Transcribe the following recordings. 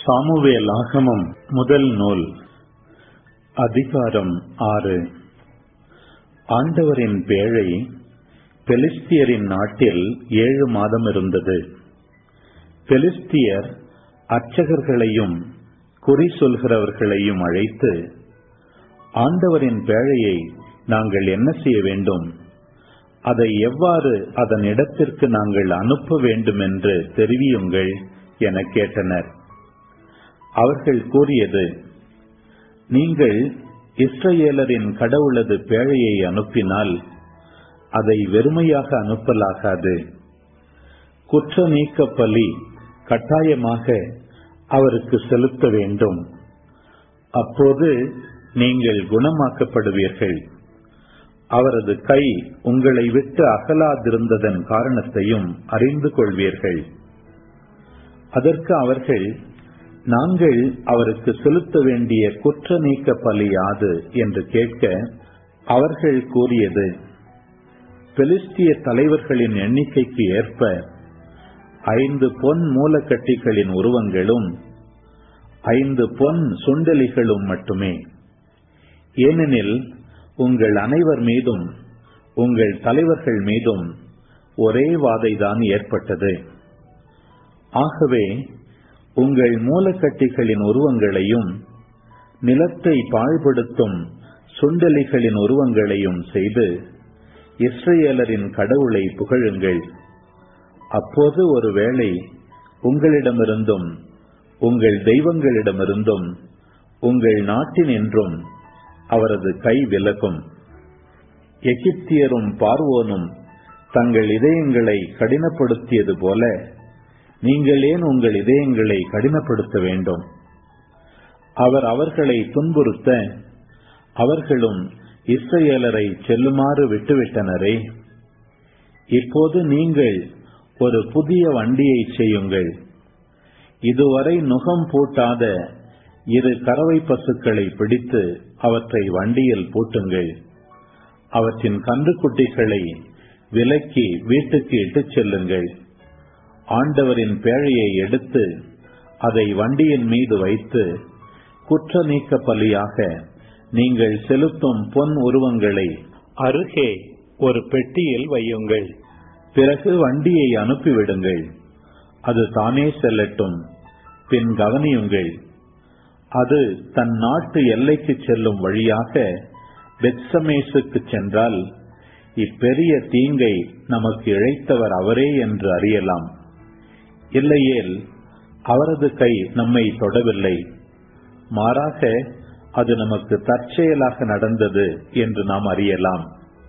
Samuel ஆகமம் முதல் நூல் அதிகாரம் ஆறு ஆண்டவரின் பேழை பெலிஸ்தியரின் நாட்டில் ஏழு மாதம் இருந்தது பெலிஸ்தியர் அர்ச்சகர்களையும் குறி சொல்கிறவர்களையும் அழைத்து ஆண்டவரின் பேழையை நாங்கள் என்ன செய்ய வேண்டும் அதை எவ்வாறு அதன் இடத்திற்கு நாங்கள் அனுப்ப வேண்டும் என்று தெரிவியுங்கள் என கேட்டனர் அவர்கள் கூறியது நீங்கள் இஸ்ரவேலரின் கடவுளது பேழையை அனுப்பினால் அதை வெறுமையாக அனுப்பலாகாது குற்ற நீக்க பலி கட்டாயமாக அவருக்கு செலுத்த வேண்டும் அப்போது நீங்கள் குணமாக்கப்படுவீர்கள் அவரது கை உங்களை விட்டு அகலாதிருந்ததன் காரணத்தையும் அறிந்து கொள்வீர்கள் அதற்கு அவர்கள் நாங்கள் அவருக்கு செலுத்த வேண்டிய குற்ற நீக்க பலி யாது என்று கேட்க அவர்கள் கூறியது பெலிஸ்திய தலைவர்களின் எண்ணிக்கைக்கு ஏற்ப ஐந்து பொன் மூலக்கட்டிகளின் உருவங்களும் ஐந்து பொன் சுண்டலிகளும் மட்டுமே ஏனெனில் உங்கள் அனைவர் மீதும் உங்கள் தலைவர்கள் மீதும் ஒரே வாதைதான் ஏற்பட்டது ஆகவே உங்கள் மூலக்கட்டிகளின் உருவங்களையும் நிலத்தை பாழ்படுத்தும் சுண்டலிகளின் உருவங்களையும் செய்து இஸ்ரேலரின் கடவுளை புகழுங்கள் அப்போது ஒருவேளை உங்களிடமிருந்தும் உங்கள் தெய்வங்களிடமிருந்தும் உங்கள் நாட்டினின்றும் அவரது கை விலகும் எகிப்தியரும் பார்வோனும் தங்கள் இதயங்களை கடினப்படுத்தியது போல நீங்கள் ஏன் உங்கள் இதயங்களை கடினப்படுத்த வேண்டும் அவர் அவர்களை துன்புறுத்த அவர்களும் இஸ்ரேலரை செல்லுமாறு விட்டுவிட்டனரே இப்போது நீங்கள் ஒரு புதிய வண்டியை செய்யுங்கள் இதுவரை நுகம் பூட்டாத இரு கறவை பசுக்களை பிடித்து அவற்றை வண்டியில் பூட்டுங்கள் அவற்றின் கன்றுக்குட்டிகளை விலக்கி வீட்டுக்கு இட்டுச் செல்லுங்கள் ஆண்டவரின் பேழையை எடுத்து அதை வண்டியின் மீது வைத்து குற்ற நீக்க பலியாக நீங்கள் செலுத்தும் பொன் உருவங்களை அருகே ஒரு பெட்டியில் வையுங்கள் பிறகு வண்டியை அனுப்பிவிடுங்கள் அது தானே செல்லட்டும் பின் கவனியுங்கள் அது தன் நாட்டு எல்லைக்கு செல்லும் வழியாக பெத்சமேசுக்கு சென்றால் இப்பெரிய தீங்கை நமக்கு இழைத்தவர் அவரே என்று அறியலாம் இல்லையேல் அவரது கை நம்மை தொடவில்லை மாறாக அது நமக்கு தற்செயலாக நடந்தது என்று நாம் அறியலாம்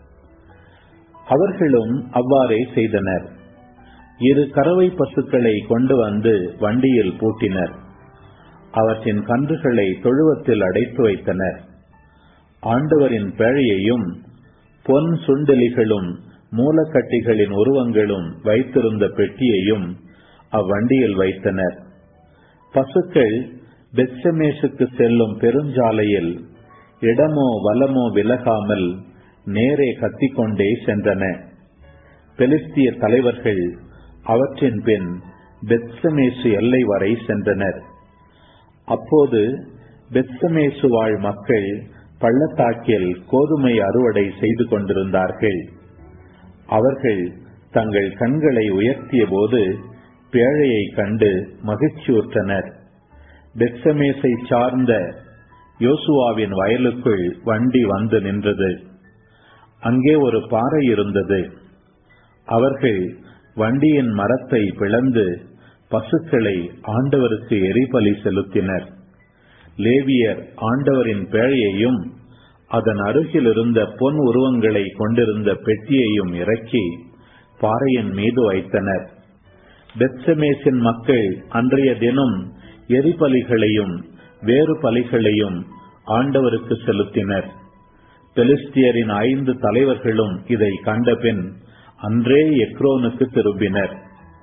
அவர்களும் அவ்வாறே செய்தனர் இரு கறவை பசுக்களை கொண்டு வந்து வண்டியில் பூட்டினர் அவற்றின் கன்றுகளை தொழுவத்தில் அடைத்து வைத்தனர் ஆண்டவரின் பேழையையும் பொன் சுண்டலிகளும் மூலக்கட்டிகளின் உருவங்களும் வைத்திருந்த பெட்டியையும் அவ்வண்டியில் வைத்தனர் பசுக்கள் பெத்சமேசுக்கு செல்லும் பெருஞ்சாலையில் இடமோ வலமோ விலகாமல் நேரே கத்திக்கொண்டே சென்றன பெலிஸ்திய தலைவர்கள் அவற்றின் பின் பெத்சமேசு எல்லை வரை சென்றனர் அப்போது பெத்சமேசு வாழ் மக்கள் பள்ளத்தாக்கில் கோதுமை அறுவடை செய்து கொண்டிருந்தார்கள் அவர்கள் தங்கள் கண்களை உயர்த்திய போது பேழையை கண்டு மகிழ்ச்சியுற்றனர் பெத்சமேசை சார்ந்த யோசுவாவின் வயலுக்குள் வண்டி வந்து நின்றது அங்கே ஒரு பாறை இருந்தது அவர்கள் வண்டியின் மரத்தை பிளந்து பசுக்களை ஆண்டவருக்கு எரிபலி செலுத்தினர் லேவியர் ஆண்டவரின் பேழையையும் அதன் அருகில் இருந்த பொன் உருவங்களை கொண்டிருந்த பெட்டியையும் இறக்கி பாறையின் மீது வைத்தனர் பெத்சமேசின் மக்கள் அன்றைய தினம் எரிபலிகளையும் வேறு பலிகளையும் ஆண்டவருக்கு செலுத்தினர் பெலிஸ்தியரின் ஐந்து தலைவர்களும் இதை கண்டபின் அன்றே எக்ரோனுக்கு திரும்பினர்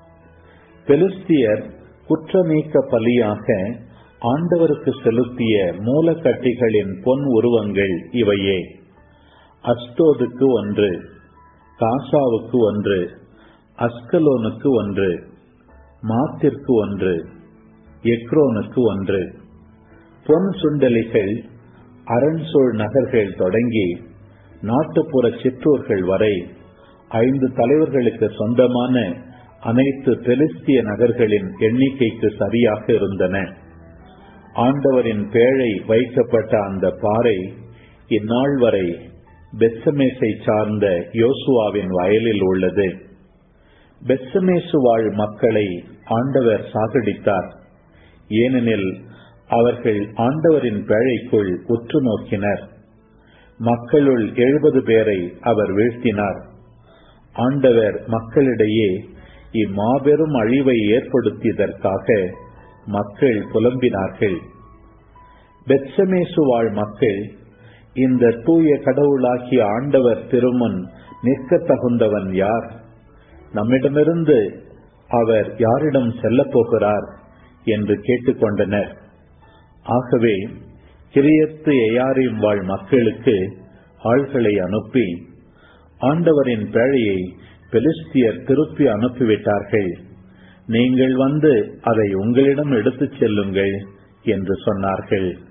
பெலிஸ்தியர் குற்ற நீக்க பலியாக ஆண்டவருக்கு செலுத்திய மூலக்கட்டிகளின் பொன் உருவங்கள் இவையே அஸ்தோதுக்கு ஒன்று காசாவுக்கு ஒன்று அஸ்கலோனுக்கு ஒன்று மாத்திற்கு ஒன்று எக்ரோனுக்கு ஒன்று பொன் சுண்டலிகள் அரண்சூழ் நகர்கள் தொடங்கி நாட்டுப்புற சிற்றூர்கள் வரை ஐந்து தலைவர்களுக்கு சொந்தமான அனைத்து பெலிஸ்திய நகர்களின் எண்ணிக்கைக்கு சரியாக இருந்தன ஆண்டவரின் பேழை வைக்கப்பட்ட அந்த பாறை இந்நாள் வரை பெத்சமேசை சார்ந்த யோசுவாவின் வயலில் உள்ளது பெத்சமேசு வாழ் மக்களை ஆண்டவர் சாகடித்தார் ஏனெனில் அவர்கள் ஆண்டவரின் பேழைக்குள் உற்று நோக்கினர் மக்களுள் எழுபது பேரை அவர் வீழ்த்தினார் ஆண்டவர் மக்களிடையே இம்மாபெரும் அழிவை ஏற்படுத்தியதற்காக மக்கள் புலம்பினார்கள் பெத்சமேசு வாழ் மக்கள் இந்த தூய கடவுளாகிய ஆண்டவர் திருமுன் நிற்க தகுந்தவன் யார் நம்மிடமிருந்து அவர் யாரிடம் செல்லப் போகிறார் என்று கேட்டுக்கொண்டனர் ஆகவே கிரியத்து எயாரின் வாழ் மக்களுக்கு ஆள்களை அனுப்பி ஆண்டவரின் பேழையை பெலிஸ்தியர் திருப்பி அனுப்பிவிட்டார்கள் நீங்கள் வந்து அதை உங்களிடம் எடுத்துச் செல்லுங்கள் என்று சொன்னார்கள்